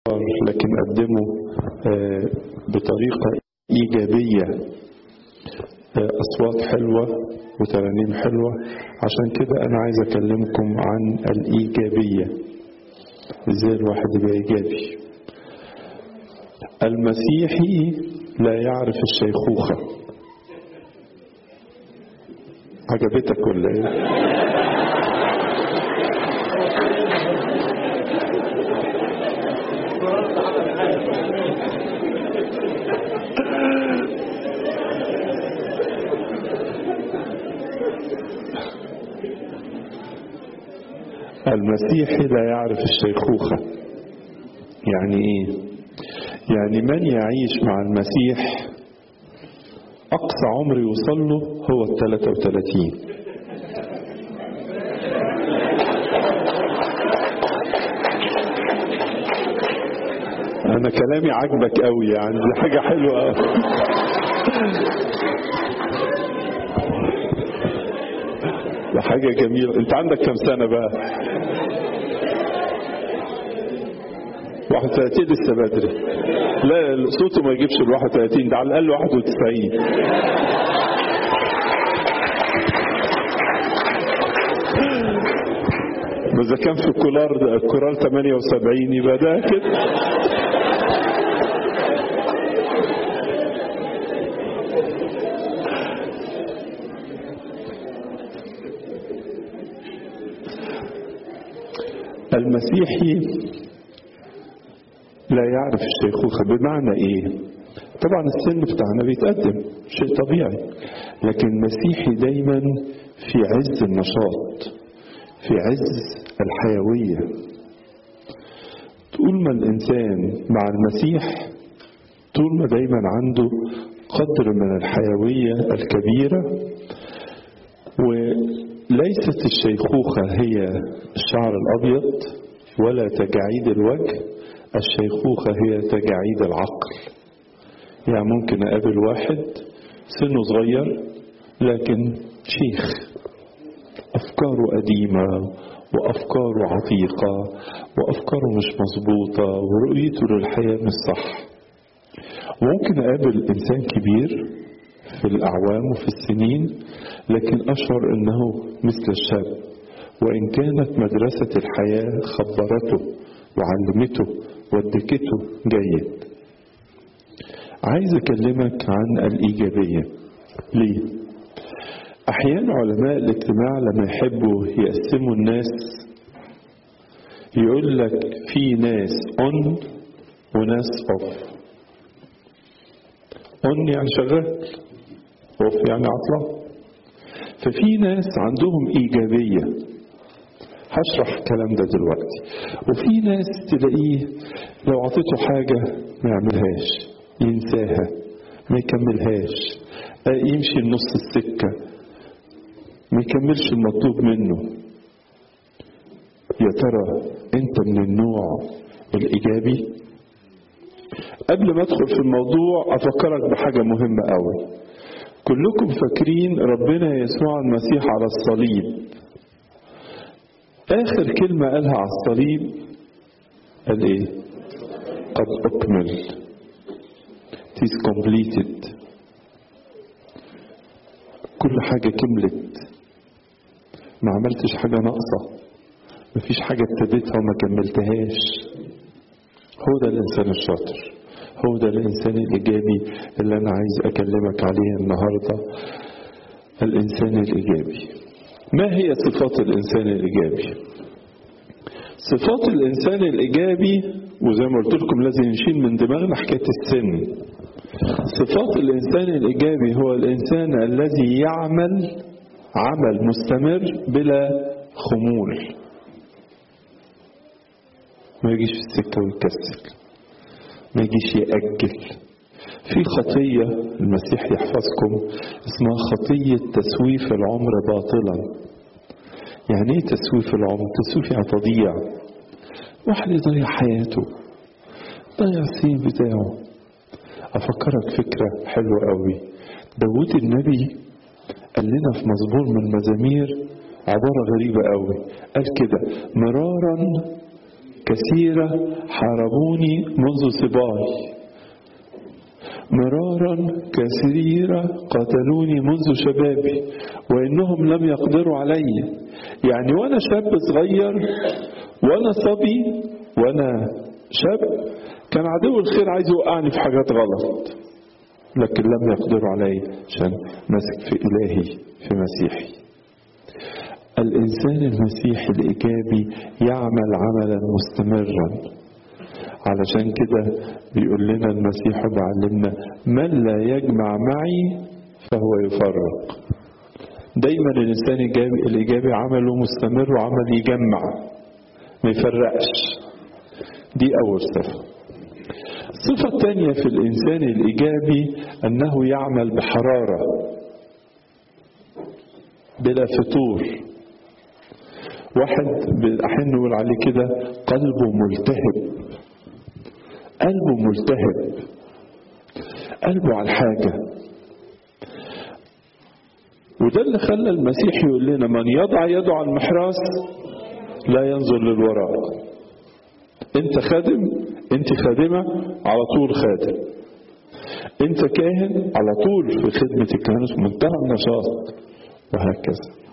لكن قدمه بطريقة إيجابية أصوات حلوة وترانيم حلوة عشان كده أنا عايز أكلمكم عن الإيجابية إزاي الواحد يبقى إيجابي المسيحي لا يعرف الشيخوخة عجبتك ولا إيه؟ المسيحي لا يعرف الشيخوخة يعني ايه يعني من يعيش مع المسيح اقصى عمر يوصل له هو ال 33 انا كلامي عاجبك قوي يعني دي حاجه حلوه قوي ده حاجة جميلة انت عندك كم سنة بقى 31 لسه بدري لا صوته ما يجيبش ال 31 ده على الأقل 91 إذا كان في كولار كولار 78 يبقى ده كده المسيحي لا يعرف الشيخوخة بمعنى ايه طبعا السن بتاعنا بيتقدم شيء طبيعي لكن المسيحي دايما في عز النشاط في عز الحيوية طول ما الإنسان مع المسيح طول ما دايما عنده قدر من الحيوية الكبيرة وليست الشيخوخة هي الشعر الأبيض ولا تجاعيد الوجه الشيخوخة هي تجاعيد العقل يعني ممكن أقابل واحد سنه صغير لكن شيخ أفكاره قديمة وأفكاره عتيقة وأفكاره مش مظبوطة ورؤيته للحياة مش صح وممكن أقابل إنسان كبير في الأعوام وفي السنين لكن أشعر أنه مثل الشاب وإن كانت مدرسة الحياة خبرته وعلمته ودكته جيد عايز أكلمك عن الإيجابية ليه؟ أحيانا علماء الاجتماع لما يحبوا يقسموا الناس يقول لك في ناس on وناس off on يعني شغال off يعني عطلة ففي ناس عندهم إيجابية هشرح الكلام ده دلوقتي وفي ناس تلاقيه لو عطيته حاجة ما يعملهاش ينساها ما يكملهاش يمشي نص السكة ما يكملش المطلوب منه يا ترى انت من النوع الايجابي قبل ما ادخل في الموضوع افكرك بحاجه مهمه قوي كلكم فاكرين ربنا يسوع المسيح على الصليب اخر كلمه قالها على الصليب قال ايه قد اكمل it is completed كل حاجه كملت ما عملتش حاجة ناقصة مفيش حاجة ابتديتها وما كملتهاش هو ده الإنسان الشاطر هو ده الإنسان الإيجابي اللي أنا عايز أكلمك عليه النهاردة الإنسان الإيجابي ما هي صفات الإنسان الإيجابي صفات الإنسان الإيجابي وزي ما قلت لكم لازم نشيل من دماغنا حكاية السن صفات الإنسان الإيجابي هو الإنسان الذي يعمل عمل مستمر بلا خمول ما يجيش في السكة ويكسل ما يجيش يأجل في خطية المسيح يحفظكم اسمها خطية تسويف العمر باطلا يعني ايه تسويف العمر تسويف يعني تضييع واحد يضيع حياته ضيع السين بتاعه افكرك فكرة حلوة قوي داود النبي قال لنا في مزمور من المزامير عبارة غريبة قوي قال كده مرارا كثيرة حاربوني منذ صباي مرارا كثيرة قتلوني منذ شبابي وإنهم لم يقدروا علي يعني وأنا شاب صغير وأنا صبي وأنا شاب كان عدو الخير عايز يوقعني في حاجات غلط لكن لم يقدروا علي عشان ماسك في إلهي في مسيحي الإنسان المسيحي الإيجابي يعمل عملا مستمرا علشان كده بيقول لنا المسيح وبيعلمنا من لا يجمع معي فهو يفرق دايما الإنسان الإيجابي, الإيجابي عمله مستمر وعمل يجمع ما يفرقش دي أول صفة الصفة الثانية في الإنسان الإيجابي أنه يعمل بحرارة بلا فتور واحد أحيانا نقول عليه كده قلبه ملتهب قلبه ملتهب قلبه على الحاجة وده اللي خلى المسيح يقول لنا من يضع يده على المحراس لا ينظر للوراء انت خادم انت خادمة على طول خادم انت كاهن على طول في خدمة الكهنوت منتهى النشاط وهكذا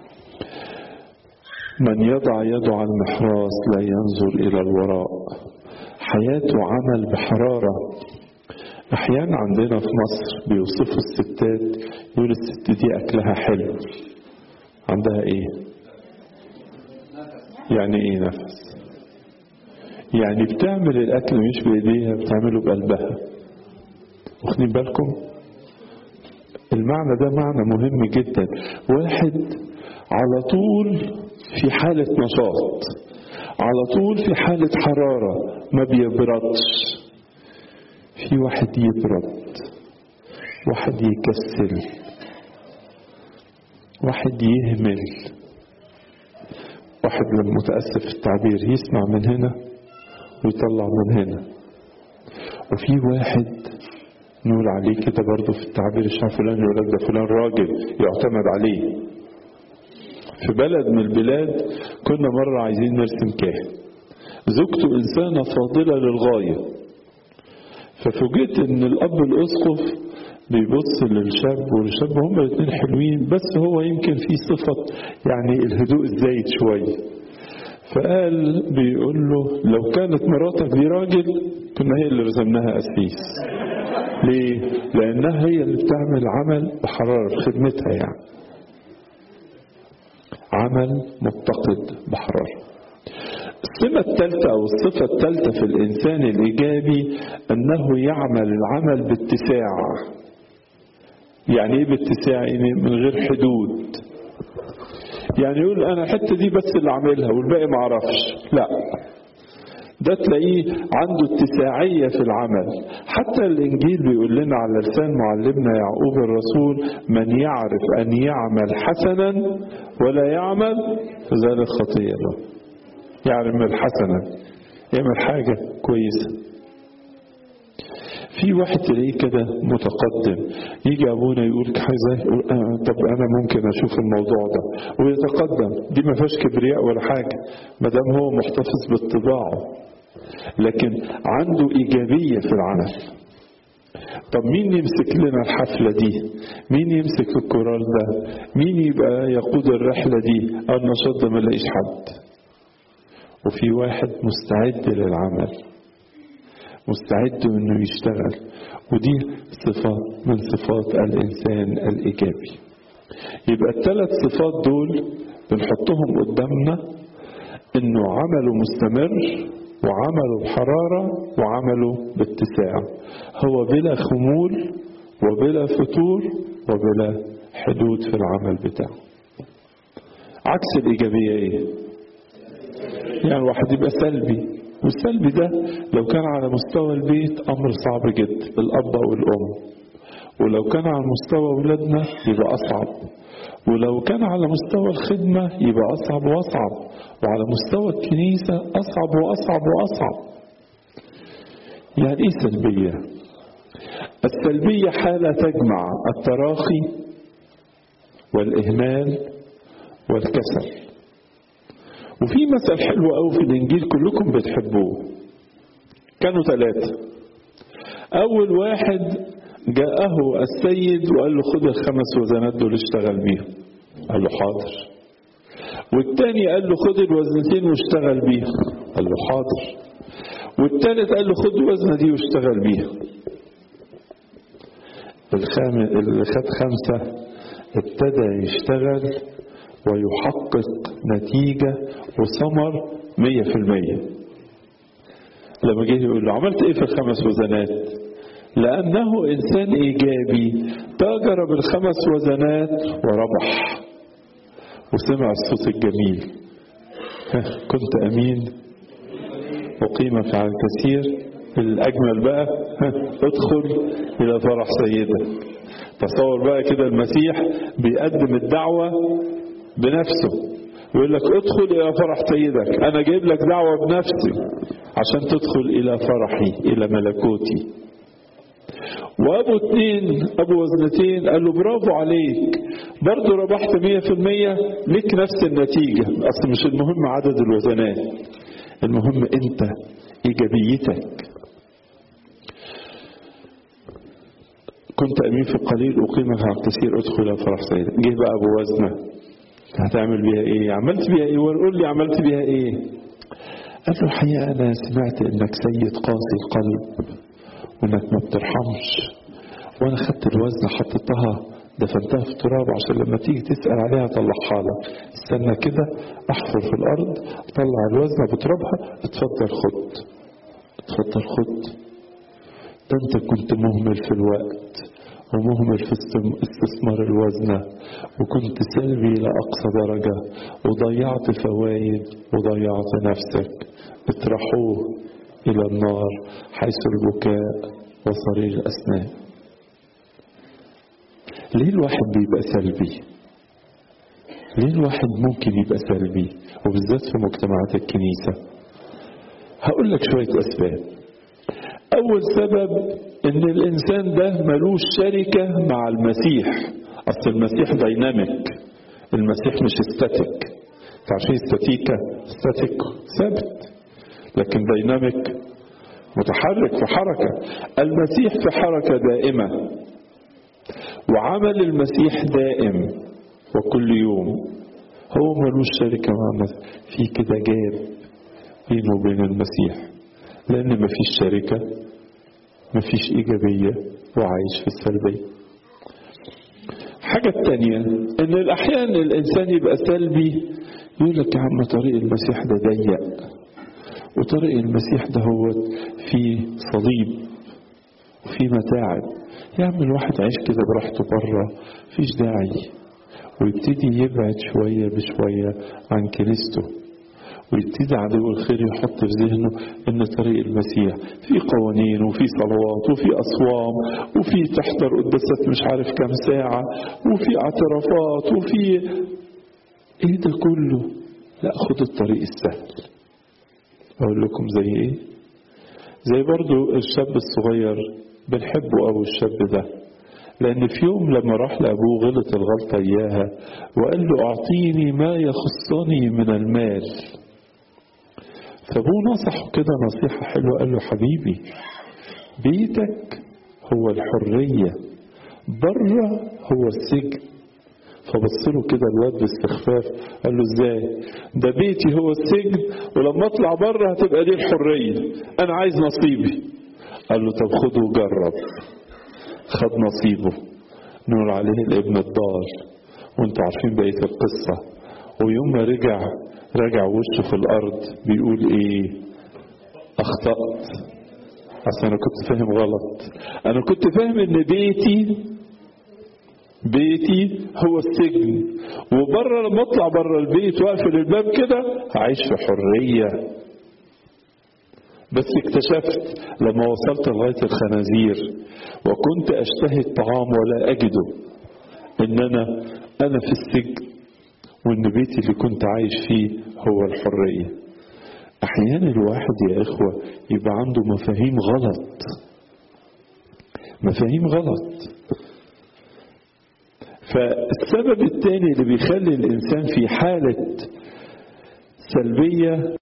من يضع يده على المحراس لا ينظر إلى الوراء حياته عمل بحرارة أحيانا عندنا في مصر بيوصفوا الستات يقول الست دي أكلها حلو عندها إيه؟ يعني إيه نفس؟ يعني بتعمل الأكل مش بإيديها بتعمله بقلبها واخدين بالكم؟ المعنى ده معنى مهم جدا واحد على طول في حالة نشاط على طول في حالة حرارة ما بيبردش في واحد يبرد واحد يكسل واحد يهمل واحد لما متأسف في التعبير يسمع من هنا ويطلع من هنا وفي واحد نقول عليه كده برضه في التعبير الشعب فلان يقول لك ده فلان راجل يعتمد عليه في بلد من البلاد كنا مرة عايزين نرسم كاهن زوجته إنسانة فاضلة للغاية ففوجئت إن الأب الأسقف بيبص للشاب والشاب هما الاثنين حلوين بس هو يمكن في صفة يعني الهدوء الزايد شوية فقال بيقول له لو كانت مراتك دي راجل كنا هي اللي رسمناها أسيس ليه؟ لأنها هي اللي بتعمل عمل بحرارة في خدمتها يعني عمل متقد بحرارة السمة الثالثة أو الصفة الثالثة في الإنسان الإيجابي أنه يعمل العمل باتساع يعني إيه باتساع؟ يعني من غير حدود يعني يقول أنا الحتة دي بس اللي أعملها والباقي ما أعرفش لا ده تلاقيه عنده اتساعية في العمل حتى الإنجيل بيقول لنا على لسان معلمنا يعقوب الرسول من يعرف أن يعمل حسنا ولا يعمل فذلك خطية له يعمل حسنا يعمل حاجة كويسة في واحد تلاقيه كده متقدم يجي ابونا يقول حاجه يقول آه طب انا ممكن اشوف الموضوع ده ويتقدم دي ما فيهاش كبرياء ولا حاجه ما دام هو محتفظ باتباعه لكن عنده ايجابيه في العمل طب مين يمسك لنا الحفلة دي مين يمسك الكورال ده مين يبقى يقود الرحلة دي النشاط ده ما لاقيش حد وفي واحد مستعد للعمل مستعد انه يشتغل ودي صفة من صفات الانسان الايجابي يبقى الثلاث صفات دول بنحطهم قدامنا انه عمله مستمر وعمله بحرارة وعمله باتساع هو بلا خمول وبلا فتور وبلا حدود في العمل بتاعه عكس الإيجابية إيه؟ يعني واحد يبقى سلبي والسلبي ده لو كان على مستوى البيت أمر صعب جدا الأب أو الأم ولو كان على مستوى أولادنا يبقى أصعب ولو كان على مستوى الخدمة يبقى أصعب وأصعب وعلى مستوى الكنيسة أصعب وأصعب وأصعب يعني إيه سلبية؟ السلبية حالة تجمع التراخي والإهمال والكسل وفي مثل حلو قوي في الإنجيل كلكم بتحبوه كانوا ثلاثة أول واحد جاءه السيد وقال له خد الخمس وزنات دول اشتغل بيهم قال له حاضر والتاني قال له خد الوزنتين واشتغل بيهم قال له حاضر والتالت قال له خد الوزنة دي واشتغل بيها الخام... اللي خد خمسة ابتدى يشتغل ويحقق نتيجة وثمر مية في المية لما جه يقول له عملت ايه في الخمس وزنات لأنه إنسان إيجابي تاجر بالخمس وزنات وربح وسمع الصوت الجميل كنت أمين وقيمة على الكثير الأجمل بقى ادخل إلى فرح سيدة تصور بقى كده المسيح بيقدم الدعوة بنفسه يقول لك ادخل إلى فرح سيدك أنا جايب لك دعوة بنفسي عشان تدخل إلى فرحي إلى ملكوتي وابو اتنين ابو وزنتين قال له برافو عليك برضه ربحت مية في المية ليك نفس النتيجة اصل مش المهم عدد الوزنات المهم انت ايجابيتك كنت امين في القليل اقيمك على الكثير ادخل الى فرح سيدك جه بقى ابو وزنه هتعمل بيها ايه عملت بيها ايه وقول لي عملت بيها ايه قال له الحقيقه انا سمعت انك سيد قاسي القلب وانك ما بترحمش وانا خدت الوزن حطيتها دفنتها في التراب عشان لما تيجي تسأل عليها طلعها لك استنى كده احفر في الارض اطلع الوزنة بترابها اتفضل خد اتفضل خد ده انت كنت مهمل في الوقت ومهمل في استثمار الوزنة وكنت سلبي إلى أقصى درجة وضيعت فوائد وضيعت نفسك اطرحوه إلى النار حيث البكاء وصرير الأسنان ليه الواحد بيبقى سلبي ليه الواحد ممكن يبقى سلبي وبالذات في مجتمعات الكنيسة هقول لك شوية أسباب أول سبب إن الإنسان ده ملوش شركة مع المسيح أصل المسيح دايناميك المسيح مش استاتيك تعرفين استاتيكا استاتيك ثابت لكن دايناميك متحرك في حركة المسيح في حركة دائمة وعمل المسيح دائم وكل يوم هو ملوش شركة مع المسيح في كده جاب بينه وبين المسيح لأن مفيش شركة مفيش إيجابية وعايش في السلبية حاجة التانية إن الأحيان الإنسان يبقى سلبي يقول لك يا عم طريق المسيح ده ضيق وطريق المسيح ده هو فيه صليب وفيه متاعب يا عم الواحد عيش كده براحته بره مفيش داعي ويبتدي يبعد شوية بشوية عن كنيسته ويبتدي عدو الخير يحط في ذهنه ان طريق المسيح في قوانين وفي صلوات وفي اصوام وفي تحضر قداسات مش عارف كام ساعة وفي اعترافات وفي ايه ده كله لا خد الطريق السهل اقول لكم زي ايه زي برضو الشاب الصغير بنحبه أوي الشاب ده لأن في يوم لما راح لأبوه غلط الغلطة إياها وقال له أعطيني ما يخصني من المال فأبوه نصحه كده نصيحة حلوة قال له حبيبي بيتك هو الحرية بره هو السجن فبص له كده الواد باستخفاف قال له ازاي ده بيتي هو السجن ولما اطلع بره هتبقى دي الحريه انا عايز نصيبي قال له طب خده وجرب خد نصيبه نقول عليه الابن الضال وانتوا عارفين بقيه القصه ويوم ما رجع رجع وشه في الارض بيقول ايه اخطات اصل انا كنت فاهم غلط انا كنت فاهم ان بيتي بيتي هو السجن وبره لما اطلع بره البيت واقفل الباب كده هعيش في حريه بس اكتشفت لما وصلت لغايه الخنازير وكنت اشتهي الطعام ولا اجده ان انا انا في السجن وان بيتي اللي كنت عايش فيه هو الحريه احيانا الواحد يا اخوه يبقى عنده مفاهيم غلط مفاهيم غلط فالسبب الثاني اللي بيخلي الإنسان في حالة سلبية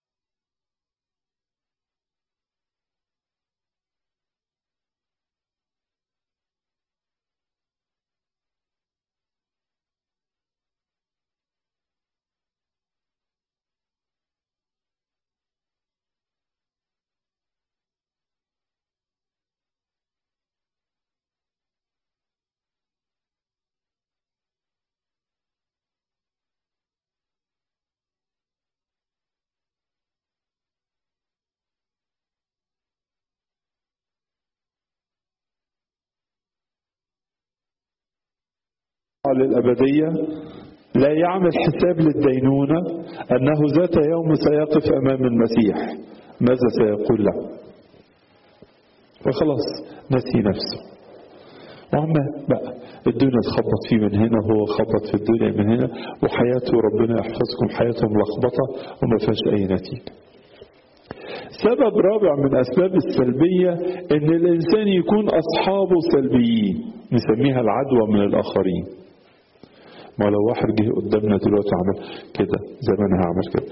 للأبدية لا يعمل حساب للدينونة أنه ذات يوم سيقف أمام المسيح ماذا سيقول له فخلاص نسي نفسه وعما بقى الدنيا تخبط فيه من هنا وهو خبط في الدنيا من هنا وحياته ربنا يحفظكم حياته ملخبطة وما فيهاش أي نتيجة سبب رابع من أسباب السلبية إن الإنسان يكون أصحابه سلبيين نسميها العدوى من الآخرين ما لو واحد جه قدامنا دلوقتي عمل كده زي ما أنا هعمل كده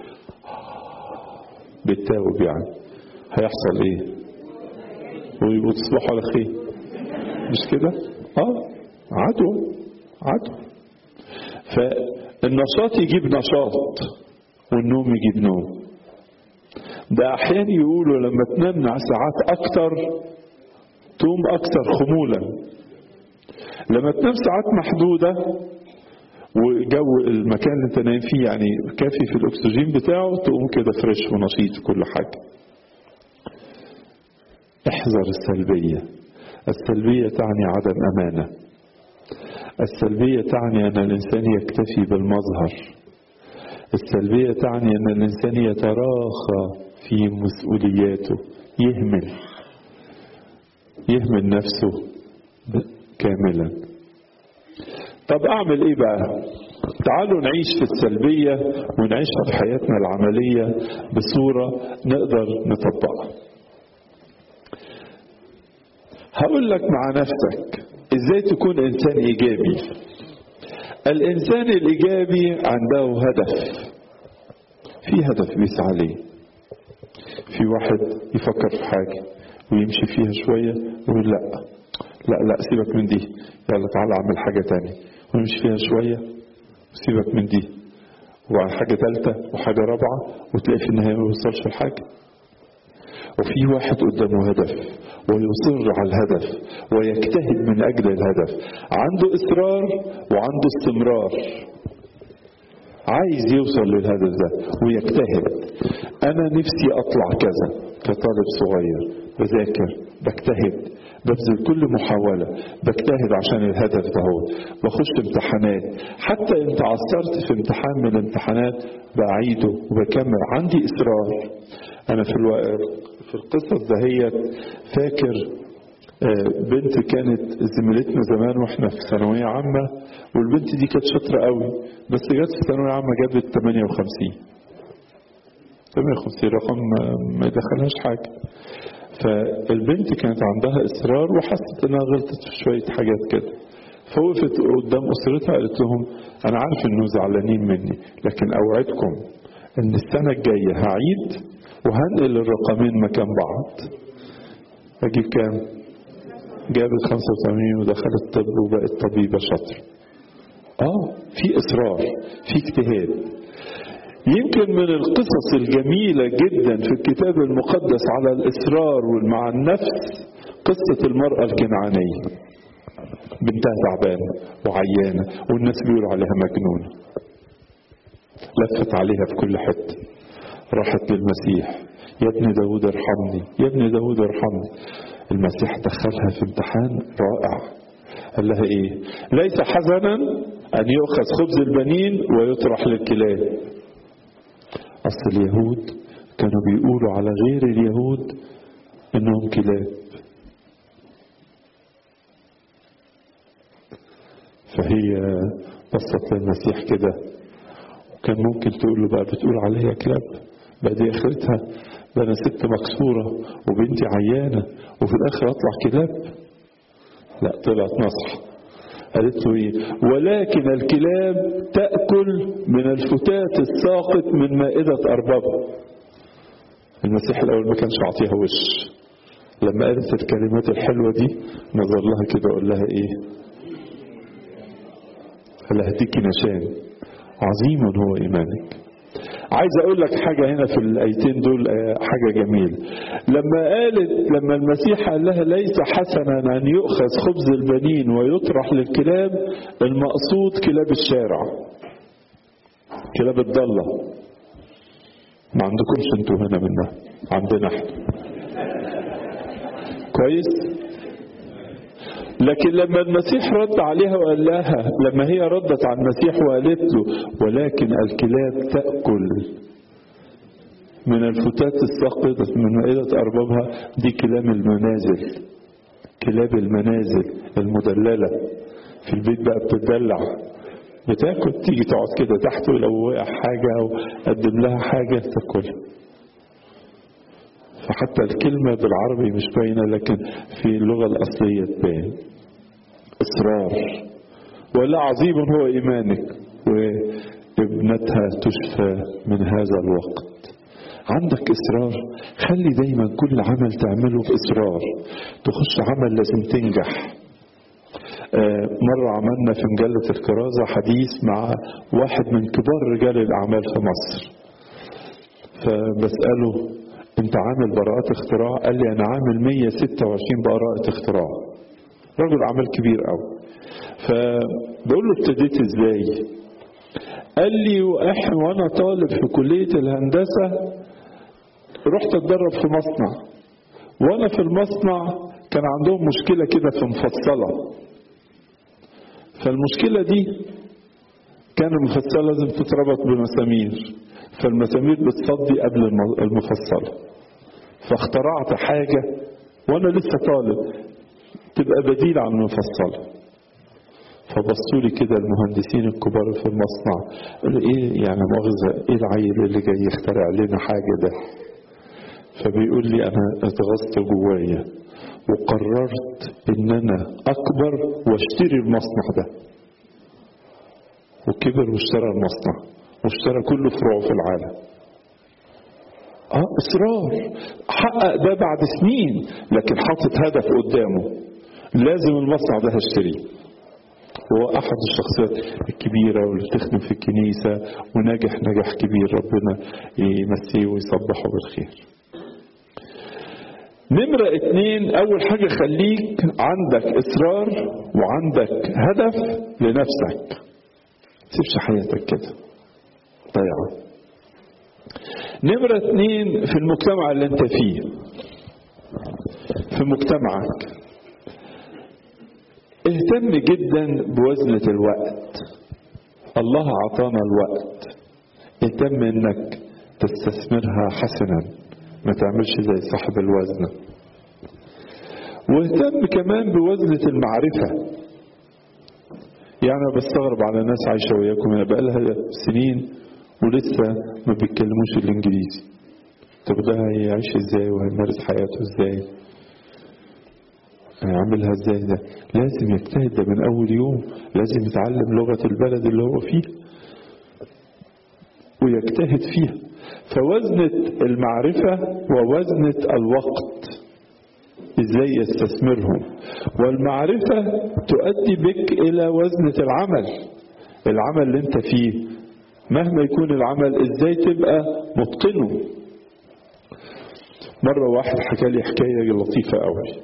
بالتاوب يعني هيحصل إيه؟ وتصبحوا على خير مش كده؟ اه عدوى عدوى فالنشاط يجيب نشاط والنوم يجيب نوم ده احيانا يقولوا لما تنام ساعات اكتر تقوم اكثر خمولا لما تنام ساعات محدودة وجو المكان اللي انت نايم فيه يعني كافي في الاكسجين بتاعه تقوم كده فريش ونشيط في كل حاجة احذر السلبية السلبية تعني عدم أمانة السلبية تعني أن الإنسان يكتفي بالمظهر السلبية تعني أن الإنسان يتراخى في مسؤولياته يهمل يهمل نفسه كاملا طب أعمل إيه بقى تعالوا نعيش في السلبية ونعيشها في حياتنا العملية بصورة نقدر نطبقها هقول لك مع نفسك ازاي تكون انسان ايجابي الانسان الايجابي عنده هدف في هدف بيسعى ليه في واحد يفكر في حاجة ويمشي فيها شوية ويقول لا لا لا سيبك من دي يلا تعالى اعمل حاجة تانية ويمشي فيها شوية وسيبك من دي وعلى حاجة ثالثة وحاجة رابعة وتلاقي في النهاية ما يوصلش لحاجة وفي واحد قدامه هدف ويصر على الهدف ويجتهد من أجل الهدف عنده إصرار وعنده استمرار عايز يوصل للهدف ده ويجتهد أنا نفسي أطلع كذا كطالب صغير بذاكر بجتهد ببذل كل محاولة بجتهد عشان الهدف ده هو بخش امتحانات حتى انت عثرت في امتحان من الامتحانات بعيده وبكمل عندي إصرار أنا في الوقت في القصص دهيت فاكر بنت كانت زميلتنا زمان واحنا في ثانوية عامة والبنت دي كانت شاطرة قوي بس جت في ثانوية عامة جابت 58 58 رقم ما يدخلهاش حاجة فالبنت كانت عندها إصرار وحست إنها غلطت في شوية حاجات كده فوقفت قدام أسرتها قالت لهم أنا عارف إنه زعلانين مني لكن أوعدكم إن السنة الجاية هعيد وهنقل الرقمين مكان بعض أجيب كام؟ جابت 85 ودخلت طب وبقت طبيبة شاطرة. آه في إصرار في اجتهاد يمكن من القصص الجميلة جدا في الكتاب المقدس على الإصرار مع النفس قصة المرأة الكنعانية بنتها تعبانة وعيانة والناس بيقولوا عليها مجنونة لفت عليها في كل حتة راحت للمسيح يا ابن داود ارحمني يا ابن داود ارحمني المسيح دخلها في امتحان رائع قال لها ايه ليس حزنا ان يؤخذ خبز البنين ويطرح للكلاب اصل اليهود كانوا بيقولوا على غير اليهود انهم كلاب فهي بصت للمسيح كده وكان ممكن تقول له بقى بتقول عليا كلاب بقى دي اخرتها ده انا ست مكسوره وبنتي عيانه وفي الاخر اطلع كلاب لا طلعت نصح قالت له ايه ولكن الكلاب تأكل من الفتات الساقط من مائدة أربابها المسيح الأول ما كانش عاطيها وش لما قالت الكلمات الحلوة دي نظر لها كده وقال لها ايه قال لها هديكي نشان عظيم هو إيمانك عايز اقول لك حاجة هنا في الايتين دول حاجة جميلة لما قالت لما المسيح قال لها ليس حسنا ان يؤخذ خبز البنين ويطرح للكلاب المقصود كلاب الشارع كلاب الضالة ما عندكمش انتوا هنا منها عندنا احنا كويس لكن لما المسيح رد عليها وقال لها لما هي ردت على المسيح وقالت له ولكن الكلاب تأكل من الفتات الساقطة من مائدة أربابها دي كلاب المنازل كلاب المنازل المدللة في البيت بقى بتدلع بتاكل تيجي تقعد كده تحت ولو وقع حاجة أو قدم لها حاجة تاكلها فحتى الكلمة بالعربي مش باينة لكن في اللغة الأصلية تبان إصرار ولا عظيم هو إيمانك وابنتها تشفى من هذا الوقت عندك إصرار خلي دايما كل عمل تعمله بإصرار تخش عمل لازم تنجح مرة عملنا في مجلة الكرازة حديث مع واحد من كبار رجال الأعمال في مصر فبسأله انت عامل براءات اختراع قال لي انا عامل 126 براءة اختراع رجل اعمال كبير قوي فبقول له ابتديت ازاي قال لي واحنا وانا طالب في كلية الهندسة رحت اتدرب في مصنع وانا في المصنع كان عندهم مشكلة كده في مفصلة فالمشكلة دي كان المفصلة لازم تتربط بمسامير فالمسامير بتصدي قبل المفصلة فاخترعت حاجة وانا لسه طالب تبقى بديل عن المفصلة فبصوا لي كده المهندسين الكبار في المصنع قالوا ايه يعني مؤاخذة ايه العيل اللي جاي يخترع لنا حاجة ده فبيقول لي انا اتغصت جوايا وقررت ان انا اكبر واشتري المصنع ده وكبر واشترى المصنع واشترى كل فروعه في العالم اه اصرار حقق ده بعد سنين لكن حاطط هدف قدامه لازم المصنع ده هشتريه هو احد الشخصيات الكبيره واللي بتخدم في الكنيسه وناجح نجاح كبير ربنا يمسيه ويصبحه بالخير نمرة اتنين أول حاجة خليك عندك إصرار وعندك هدف لنفسك تسيبش حياتك كده ضيعة نمرة اتنين في المجتمع اللي انت فيه في مجتمعك اهتم جدا بوزنة الوقت الله عطانا الوقت اهتم انك تستثمرها حسنا ما تعملش زي صاحب الوزنة واهتم كمان بوزنة المعرفة يعني أنا بستغرب على ناس عايشة وياكم هنا بقالها سنين ولسه ما بيتكلموش الإنجليزي طب ده هيعيش ازاي وهيمارس حياته ازاي هيعملها ازاي ده لازم يجتهد ده من أول يوم لازم يتعلم لغة البلد اللي هو فيه ويجتهد فيها فوزنة المعرفة ووزنة الوقت ازاي يستثمرهم والمعرفة تؤدي بك الى وزنة العمل العمل اللي انت فيه مهما يكون العمل ازاي تبقى متقنه مرة واحد حكى لي حكاية لطيفة قوي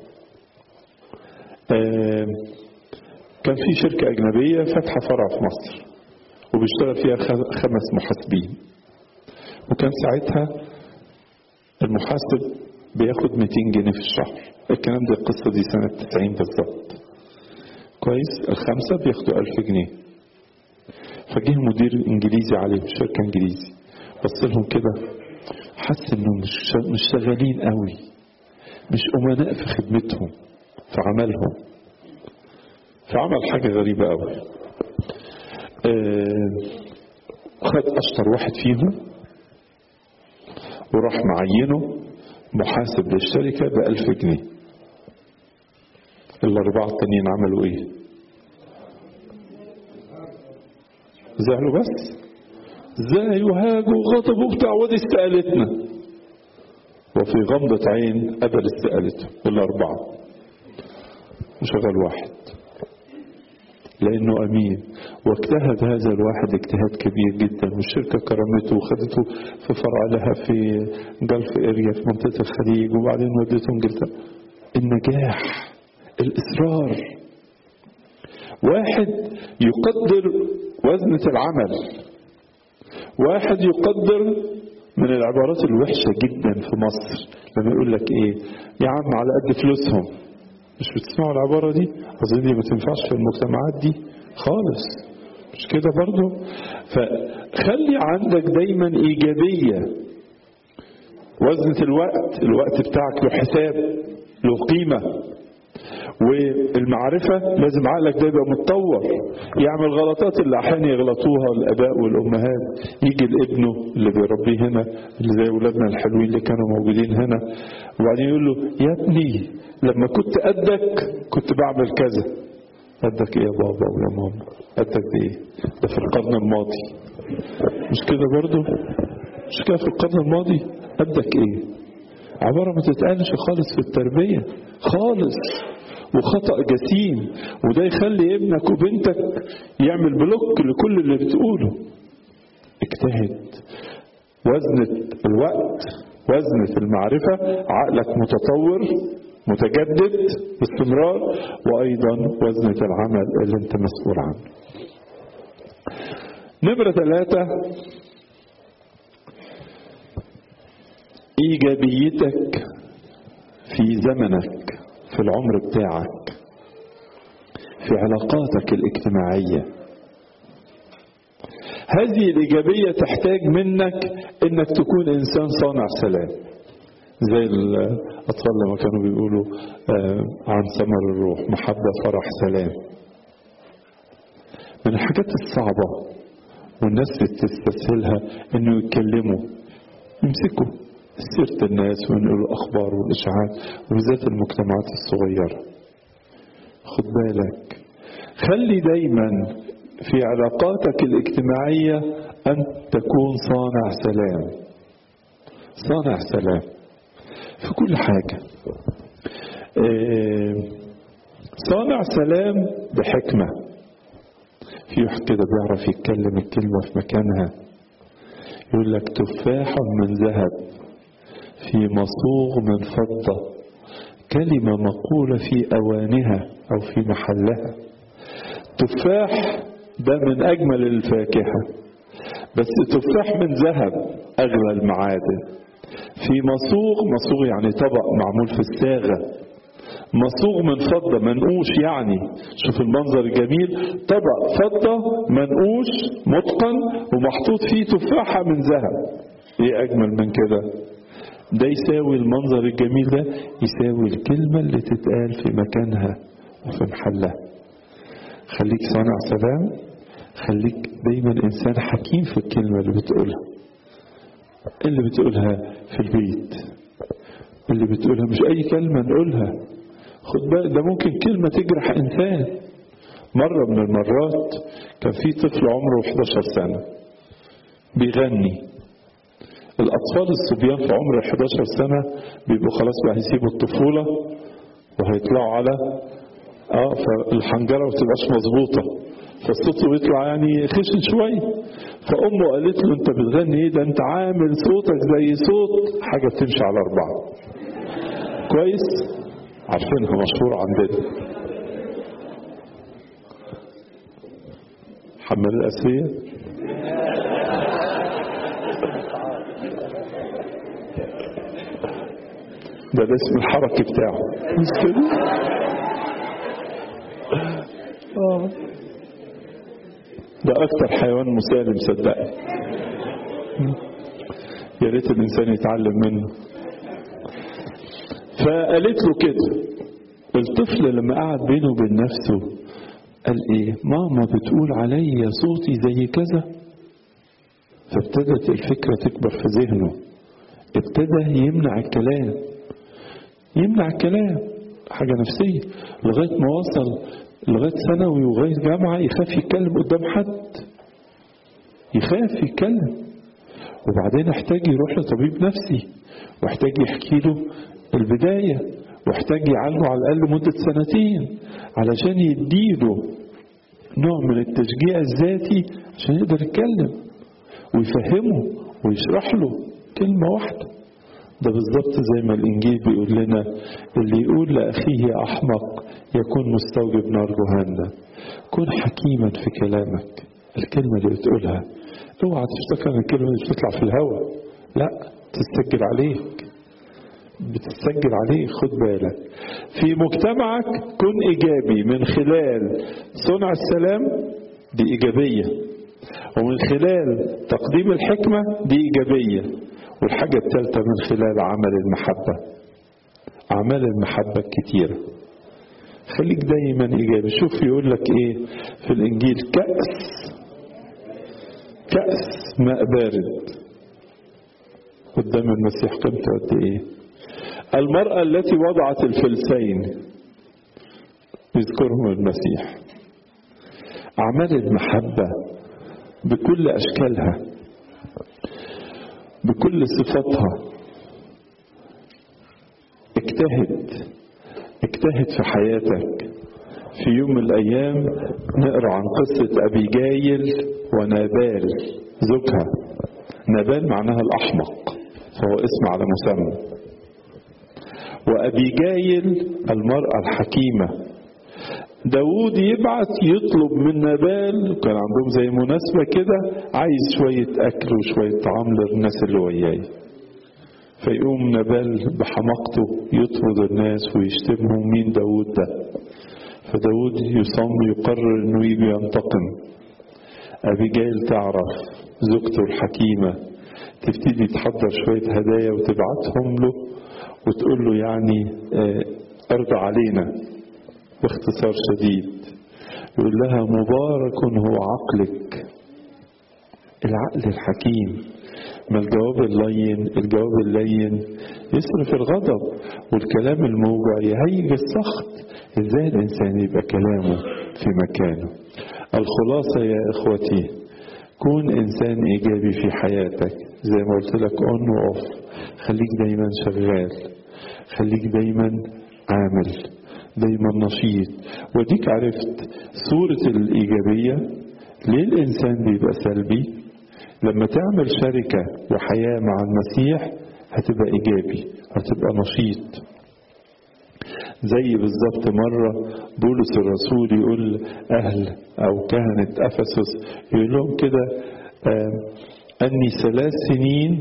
آه كان في شركة أجنبية فاتحة فرع في مصر وبيشتغل فيها خمس محاسبين وكان ساعتها المحاسب بياخد 200 جنيه في الشهر الكلام ده القصة دي سنة 90 بالظبط كويس الخمسة بياخدوا 1000 جنيه فجه مدير انجليزي عليهم شركة انجليزي بص لهم كده حس انهم مش مش شغالين قوي مش امناء في خدمتهم في عملهم فعمل حاجة غريبة قوي آه خد اشطر واحد فيهم وراح معينه محاسب للشركة بألف جنيه الأربعة التانيين عملوا إيه؟ زعلوا بس ازاي وهاجوا وغضبوا وبتاع ودي استقالتنا وفي غمضة عين قبل استقالته الأربعة وشغل واحد لأنه أمين واجتهد هذا الواحد اجتهاد كبير جدا والشركة كرمته وخدته في فرع لها في جلف اريا في منطقة الخليج وبعدين ودته انجلترا النجاح الإصرار واحد يقدر وزنة العمل واحد يقدر من العبارات الوحشة جدا في مصر لما يقول لك ايه يا عم على قد فلوسهم مش بتسمعوا العبارة دي أظن دي ما تنفعش في المجتمعات دي خالص مش كده برضو فخلي عندك دايما إيجابية وزنة الوقت الوقت بتاعك له حساب له قيمة والمعرفة لازم عقلك ده يبقى متطور يعمل غلطات اللي أحيانا يغلطوها الآباء والأمهات يجي لابنه اللي بيربيه هنا اللي زي أولادنا الحلوين اللي كانوا موجودين هنا وبعدين يقول له يا ابني لما كنت قدك كنت بعمل كذا قدك ايه يا بابا ويا ماما قدك ايه ده في القرن الماضي مش كده برضو مش كده في القرن الماضي قدك ايه عبارة ما تتقالش خالص في التربية خالص وخطأ جسيم وده يخلي ابنك وبنتك يعمل بلوك لكل اللي بتقوله اجتهد وزنة الوقت وزنة المعرفة عقلك متطور متجدد باستمرار وأيضا وزنة العمل اللي انت مسؤول عنه نمرة ثلاثة إيجابيتك في زمنك في العمر بتاعك في علاقاتك الاجتماعية هذه الإيجابية تحتاج منك إنك تكون إنسان صانع سلام زي الأطفال لما كانوا بيقولوا عن ثمر الروح محبة فرح سلام من الحاجات الصعبة والناس بتستسهلها إنه يتكلموا يمسكوا سيرة الناس وينقلوا الأخبار والإشاعات وبالذات المجتمعات الصغيرة خد بالك خلي دايما في علاقاتك الاجتماعية أن تكون صانع سلام صانع سلام في كل حاجة صانع سلام بحكمة في واحد كده بيعرف يتكلم الكلمة في مكانها يقول لك تفاح من ذهب في مصوغ من فضة كلمة مقولة في أوانها أو في محلها تفاح ده من أجمل الفاكهة بس تفاح من ذهب أغلى المعادن في مصوغ مصوغ يعني طبق معمول في الصاغة مصوغ من فضة منقوش يعني شوف المنظر الجميل طبق فضة منقوش متقن ومحطوط فيه تفاحة من ذهب ايه أجمل من كده ده يساوي المنظر الجميل ده يساوي الكلمة اللي تتقال في مكانها وفي محلها خليك صانع سلام خليك دايما إنسان حكيم في الكلمة اللي بتقولها اللي بتقولها في البيت اللي بتقولها مش أي كلمة نقولها خد بالك ده ممكن كلمة تجرح إنسان مرة من المرات كان في طفل عمره 11 سنة بيغني الأطفال الصبيان في عمر 11 سنة بيبقوا خلاص بقى هيسيبوا الطفولة وهيطلعوا على اه فالحنجرة ما بتبقاش مظبوطة فالصوت بيطلع يعني خشن شوية فأمه قالت له أنت بتغني إيه ده أنت عامل صوتك زي صوت حاجة بتمشي على أربعة كويس عارفينها مشهورة عندنا حمال الأسرية ده الاسم الحركي بتاعه مش كده آه. ده اكتر حيوان مسالم صدقني يا ريت الانسان يتعلم منه فقالت له كده الطفل لما قعد بينه وبين نفسه قال ايه ماما بتقول عليا صوتي زي كذا فابتدت الفكرة تكبر في ذهنه ابتدى يمنع الكلام يمنع الكلام حاجة نفسية لغاية ما وصل لغاية ثانوي ولغاية جامعة يخاف يتكلم قدام حد يخاف يتكلم وبعدين احتاج يروح لطبيب نفسي واحتاج يحكي له البداية واحتاج يعالجه على الأقل مدة سنتين علشان يديله نوع من التشجيع الذاتي عشان يقدر يتكلم ويفهمه ويشرح له كلمة واحدة ده بالظبط زي ما الإنجيل بيقول لنا اللي يقول لأخيه يا أحمق يكون مستوجب نار جهنم كن حكيما في كلامك الكلمة اللي بتقولها اوعى تفتكر ان الكلمة دي بتطلع في الهواء لا تسجل عليك بتسجل عليه خد بالك في مجتمعك كن إيجابي من خلال صنع السلام دي إيجابية ومن خلال تقديم الحكمة دي إيجابية والحاجة الثالثة من خلال عمل المحبة أعمال المحبة كتيرة خليك دايما إيجابي شوف يقول لك إيه في الإنجيل كأس كأس ماء بارد قدام المسيح قيمته قد إيه المرأة التي وضعت الفلسين يذكرهم المسيح أعمال المحبة بكل أشكالها بكل صفاتها اجتهد اجتهد في حياتك في يوم من الأيام نقرأ عن قصة أبي جايل ونابال زوجها نابال معناها الأحمق فهو اسم على مسمى وأبي جايل المرأة الحكيمة داود يبعت يطلب من نبال كان عندهم زي مناسبة كده عايز شوية أكل وشوية طعام للناس اللي وياي فيقوم نبال بحماقته يطرد الناس ويشتمهم مين داود ده فداود يصم يقرر انه يجي ينتقم ابيجايل تعرف زوجته الحكيمه تبتدي تحضر شويه هدايا وتبعتهم له وتقول له يعني ارضى علينا باختصار شديد يقول لها مبارك هو عقلك العقل الحكيم ما الجواب اللين الجواب اللين يصرف الغضب والكلام الموجع يهيج السخط ازاي الانسان يبقى كلامه في مكانه الخلاصه يا اخوتي كون انسان ايجابي في حياتك زي ما قلت لك اون واوف خليك دايما شغال خليك دايما عامل دايما نشيط وديك عرفت صورة الإيجابية ليه الإنسان بيبقى سلبي لما تعمل شركة وحياة مع المسيح هتبقى إيجابي هتبقى نشيط زي بالظبط مرة بولس الرسول يقول أهل أو كهنة أفسس يقول لهم كده أني ثلاث سنين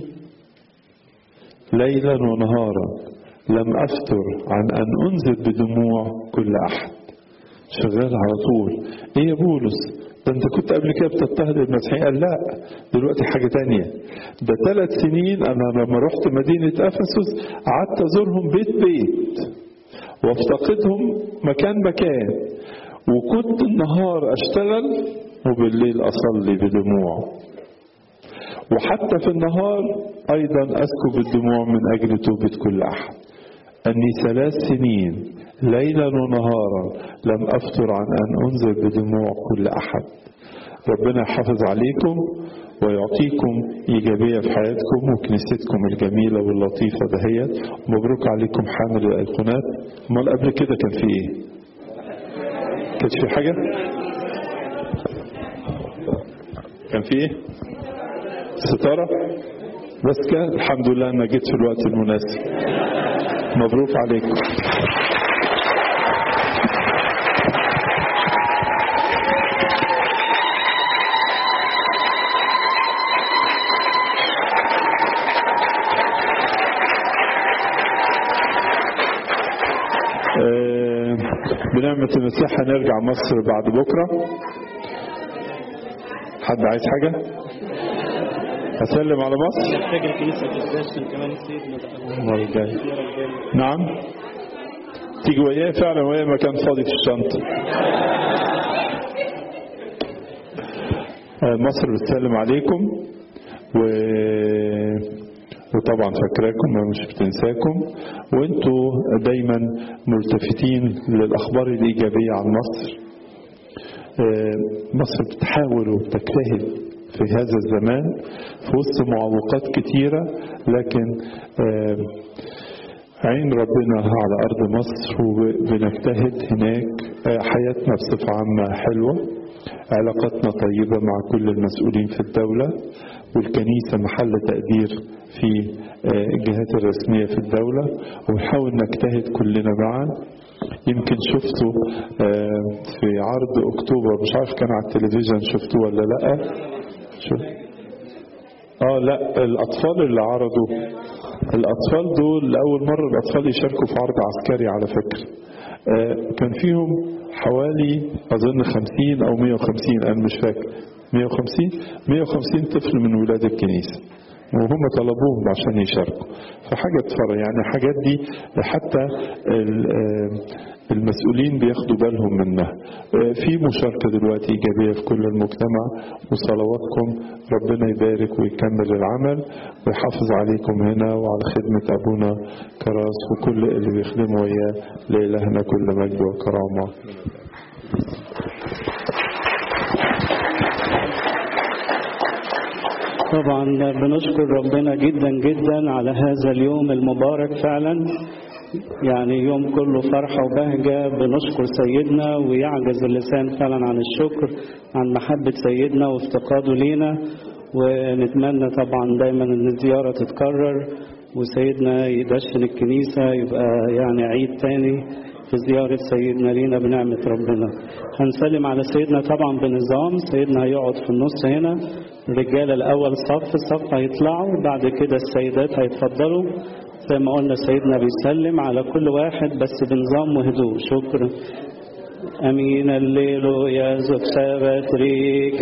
ليلا ونهارا لم أفتر عن أن أنزل بدموع كل أحد شغال على طول إيه يا بولس ده أنت كنت قبل كده بتضطهد المسيحيين قال لا دلوقتي حاجة تانية ده ثلاث سنين أنا لما رحت مدينة أفسس قعدت أزورهم بيت بيت وافتقدهم مكان مكان وكنت النهار أشتغل وبالليل أصلي بدموع وحتى في النهار أيضا أسكب الدموع من أجل توبة كل أحد أني ثلاث سنين ليلا ونهارا لم أفتر عن أن أنزل بدموع كل أحد ربنا يحافظ عليكم ويعطيكم إيجابية في حياتكم وكنيستكم الجميلة واللطيفة دهيت مبروك عليكم حامل الأيقونات أمال قبل كده كان في إيه؟ كانت في حاجة؟ كان في إيه؟ ستارة؟ بس كان الحمد لله أنا جيت في الوقت المناسب مبروك عليكم بنعمة المسيح هنرجع مصر بعد بكرة حد عايز حاجة؟ هسلم على مصر؟ محتاج الكنيسة تتدشن كمان السيد المرة الجاية نعم تيجي وياه فعلا وياه مكان فاضي في الشنطة مصر بتسلم عليكم و وطبعا فاكراكم مش بتنساكم وانتوا دايما ملتفتين للاخبار الايجابيه عن مصر مصر بتحاول وبتجتهد في هذا الزمان في وسط معوقات كتيرة لكن آه عين ربنا على أرض مصر وبنجتهد هناك آه حياتنا بصفة عامة حلوة علاقاتنا طيبة مع كل المسؤولين في الدولة والكنيسة محل تقدير في الجهات الرسمية في الدولة ونحاول نجتهد كلنا معا يمكن شفتوا في عرض أكتوبر مش عارف كان على التلفزيون شفتوه ولا لأ شو اه لا الأطفال اللي عرضوا الأطفال دول لأول مرة الأطفال يشاركوا في عرض عسكري على فكرة كان فيهم حوالي أظن 50 أو 150 أنا مش فاكر 150 150 طفل من ولاد الكنيسة وهم طلبوهم عشان يشاركوا فحاجة تفرح يعني الحاجات دي حتى المسؤولين بياخدوا بالهم منها في مشاركة دلوقتي إيجابية في كل المجتمع وصلواتكم ربنا يبارك ويكمل العمل ويحافظ عليكم هنا وعلى خدمة أبونا كراس وكل اللي بيخدموا وياه لإلهنا كل مجد وكرامة طبعا بنشكر ربنا جدا جدا على هذا اليوم المبارك فعلا يعني يوم كله فرحة وبهجة بنشكر سيدنا ويعجز اللسان فعلا عن الشكر عن محبة سيدنا وافتقاده لينا ونتمنى طبعا دايما ان الزيارة تتكرر وسيدنا يدشن الكنيسة يبقى يعني عيد تاني في زيارة سيدنا لينا بنعمة ربنا هنسلم على سيدنا طبعا بنظام سيدنا هيقعد في النص هنا الرجالة الأول صف صف هيطلعوا بعد كده السيدات هيتفضلوا زي ما قلنا سيدنا بيسلم على كل واحد بس بنظام وهدوء شكرا أمين الليل يا زوج سبت ريك